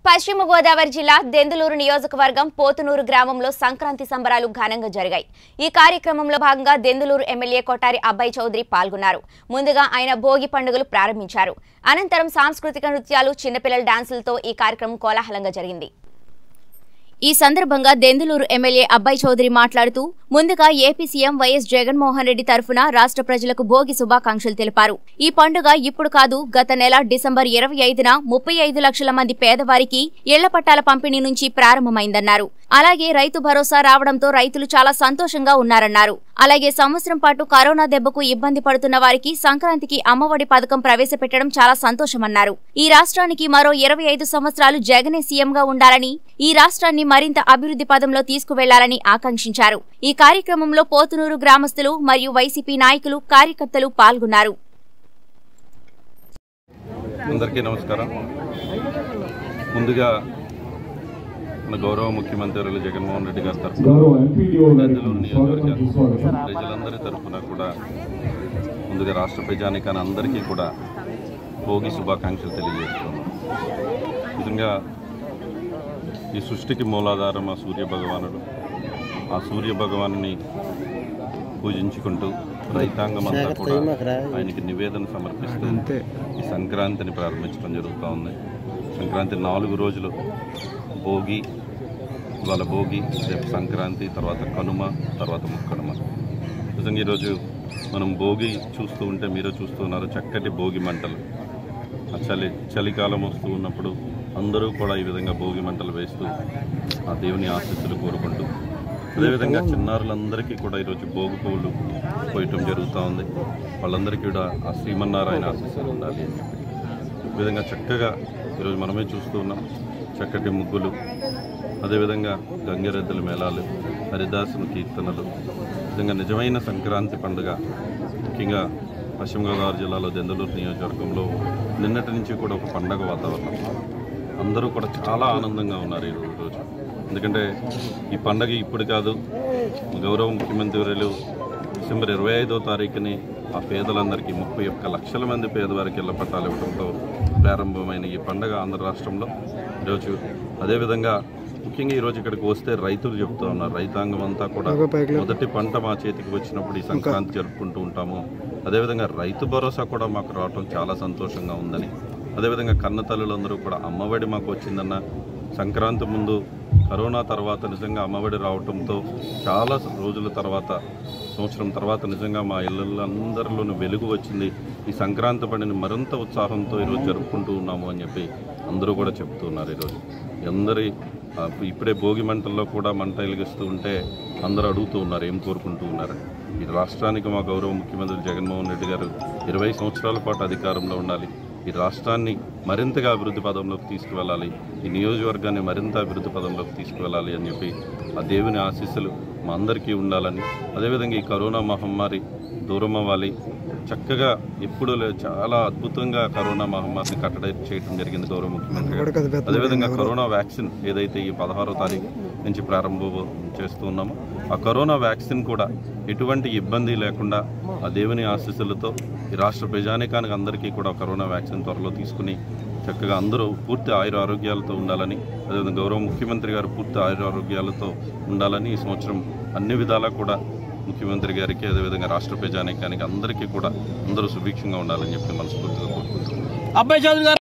పశ్చిమ గోదావరి జిల్లా దెందులూరు నియోజకవర్గం పోతునూరు గ్రామంలో సంక్రాంతి సంబరాలు ఘనంగా జరిగాయి ఈ కార్యక్రమంలో భాగంగా దెందులూరు ఎమ్మెల్యే కొట్టారి అబ్బాయి చౌదరి పాల్గొన్నారు ముందుగా ఆయన భోగి పండుగలు ప్రారంభించారు అనంతరం సాంస్కృతిక నృత్యాలు చిన్నపిల్లల డాన్సులతో ఈ కార్యక్రమం కోలాహలంగా జరిగింది ఈ సందర్భంగా దెందులూరు ఎమ్మెల్యే అబ్బాయి చౌదరి మాట్లాడుతూ ముందుగా AP CM YS Jaganmohan Reddy తరఫున రాష్ట్ర ప్రజలకు భోగి శుభాకాంక్షలు తెలిపారు ఈ పండుగ ఇప్పుడు కాదు గత నెల డిసెంబర్ ఇరవై ఐదున ముప్పై ఐదు లక్షల మంది పేదవారికి ఇళ్ల పట్టాల పంపిణీ నుంచి ప్రారంభమైందన్నారు అలాగే రైతు భరోసా రావడంతో రైతులు చాలా సంతోషంగా ఉన్నారన్నారు అలాగే సంవత్సరం పాటు కరోనా దెబ్బకు ఇబ్బంది పడుతున్న వారికి సంక్రాంతికి అమ్మఒడి పథకం ప్రవేశపెట్టడం చాలా సంతోషమన్నారు ఈ రాష్ట్రానికి మరో ఇరవై ఐదు సంవత్సరాలు జగనే సీఎంగా ఉండాలని ఈ రాష్ట్రాన్ని మరింత అభివృద్ధి పదంలో తీసుకువెళ్లాలని ఆకాంక్షించారు ఈ కార్యక్రమంలో పోతునూరు గ్రామస్తులు మరియు వైసీపీ నాయకులు కార్యకర్తలు పాల్గొన్నారు అందరికీ నమస్కారం ముందుగా మన గౌరవ ముఖ్యమంత్రి వర్యులు జగన్మోహన్ రెడ్డి గారి తరఫున గౌరవ ఎంపీడీఓ గారికి నందలూరు స్వాగతం నియోజకవర్గ సుస్వాగతం ప్రజలందరి తరఫున కూడా ముందుగా రాష్ట్ర ప్రజానికాన్ని అందరికీ కూడా భోగి శుభాకాంక్షలు తెలియజేస్తున్నాం నిజంగా ఈ సృష్టికి మూలాధారం ఆ సూర్య భగవానుడు ఆ సూర్య భగవానుని పూజించుకుంటూ రైతాంగం అంతా కూడా ఆయనకి నివేదన సమర్పిస్తూ ఈ సంక్రాంతిని ప్రారంభించడం జరుగుతూ ఉంది సంక్రాంతి నాలుగు రోజులు భోగి ఇవాళ భోగి రేపు సంక్రాంతి తర్వాత కనుమ తర్వాత ముక్కనుమ నిజంగా ఈరోజు మనం భోగి చూస్తూ ఉంటే మీరు చూస్తూ ఉన్నారు చక్కటి భోగి మంటలు ఆ చలి చలికాలం వస్తూ ఉన్నప్పుడు అందరూ కూడా ఈ విధంగా భోగి మంటలు వేస్తూ ఆ దేవుని ఆశీస్సులు కోరుకుంటూ అదేవిధంగా చిన్నారులందరికీ కూడా ఈరోజు భోగి పువ్వులు పోయటం జరుగుతూ ఉంది వాళ్ళందరికీ కూడా ఆ శ్రీమన్నారాయణ ఆశీస్సులు ఉండాలి అని చెప్పి ఈ విధంగా చక్కగా ఈరోజు మనమే చూస్తూ ఉన్నాం చక్కటి ముగ్గులు అదేవిధంగా గంగిరెద్దుల మేళాలు హరిదాసుని కీర్తనలు విధంగా నిజమైన సంక్రాంతి పండుగ ముఖ్యంగా పశ్చిమ గోదావరి జిల్లాలో దెందలూరు నియోజకవర్గంలో నిన్నటి నుంచి కూడా ఒక పండగ వాతావరణం అందరూ కూడా చాలా ఆనందంగా ఉన్నారు ఈ రోజు రోజు ఎందుకంటే ఈ పండగ ఇప్పుడు కాదు గౌరవ ముఖ్యమంత్రి వర్యులు డిసెంబర్ ఇరవై ఐదో తారీఖుని ఆ పేదలందరికీ ముప్పై ఒక్క లక్షల మంది పేదవారికి ఇళ్ల పట్టాలు ఇవ్వడంతో ప్రారంభమైన ఈ పండగ ఆంధ్ర రాష్ట్రంలో ఈరోజు అదేవిధంగా ముఖ్యంగా ఈరోజు ఇక్కడికి వస్తే రైతులు చెప్తూ ఉన్నారు రైతాంగం అంతా కూడా మొదటి పంట మా చేతికి వచ్చినప్పుడు ఈ సంక్రాంతి జరుపుకుంటూ ఉంటాము అదేవిధంగా రైతు భరోసా కూడా మాకు రావటం చాలా సంతోషంగా ఉందని అదేవిధంగా కన్న తల్లులందరూ కూడా అమ్మఒడి మాకు వచ్చిందన్న సంక్రాంతి ముందు కరోనా తర్వాత నిజంగా అమ్మఒడి రావటంతో చాలా రోజుల తర్వాత సంవత్సరం తర్వాత నిజంగా మా ఇళ్ళందరిలోనూ వెలుగు వచ్చింది ఈ సంక్రాంతి పండుగని మరింత ఉత్సాహంతో ఈరోజు జరుపుకుంటూ ఉన్నాము అని చెప్పి అందరూ కూడా చెప్తున్నారు ఈరోజు అందరి ఆ, ఇప్పుడే భోగి మంటల్లో కూడా మంట వెలిగిస్తూ ఉంటే అందరూ అడుగుతూ ఉన్నారు ఏం కోరుకుంటూ ఉన్నారు ఈ రాష్ట్రానికి మా గౌరవ ముఖ్యమంత్రి జగన్మోహన్ రెడ్డి గారు ఇరవై సంవత్సరాల పాటు అధికారంలో ఉండాలి ఈ రాష్ట్రాన్ని మరింతగా అభివృద్ధి పదంలోకి తీసుకువెళ్ళాలి ఈ నియోజకవర్గాన్ని మరింత అభివృద్ధి పదంలోకి తీసుకువెళ్ళాలి అని చెప్పి ఆ దేవుని ఆశీస్సులు మా అందరికీ ఉండాలని అదేవిధంగా ఈ కరోనా మహమ్మారి దూరం అవ్వాలి చక్కగా ఎప్పుడు లే- చాలా అద్భుతంగా కరోనా మహమ్మారిని కట్టడి చేయడం జరిగింది గౌరవ ముఖ్యమంత్రి గారు అదేవిధంగా కరోనా వ్యాక్సిన్ ఏదైతే ఈ పదహారో తారీఖు నుంచి ప్రారంభం చేస్తున్నామో ఆ కరోనా వ్యాక్సిన్ కూడా ఎటువంటి ఇబ్బంది లేకుండా ఆ దేవుని ఆశీస్సులతో ఈ రాష్ట్ర ప్రజానికానికి అందరికీ కూడా కరోనా వ్యాక్సిన్ త్వరలో తీసుకుని చక్కగా అందరూ పూర్తి ఆయుర ఆరోగ్యాలతో ఉండాలని అదేవిధంగా గౌరవ ముఖ్యమంత్రి గారు పూర్తి ఆయుర ఆరోగ్యాలతో ఉండాలని ఈ సంవత్సరం అన్ని విధాలా కూడా ముఖ్యమంత్రి గారికి అదేవిధంగా రాష్ట్ర ప్రజానికానికి అందరికీ కూడా అందరూ సుభిక్షంగా ఉండాలని చెప్పి మనస్ఫూర్తిగా కోరుకుంటున్నాను అబ్బాయి చౌదరి గారు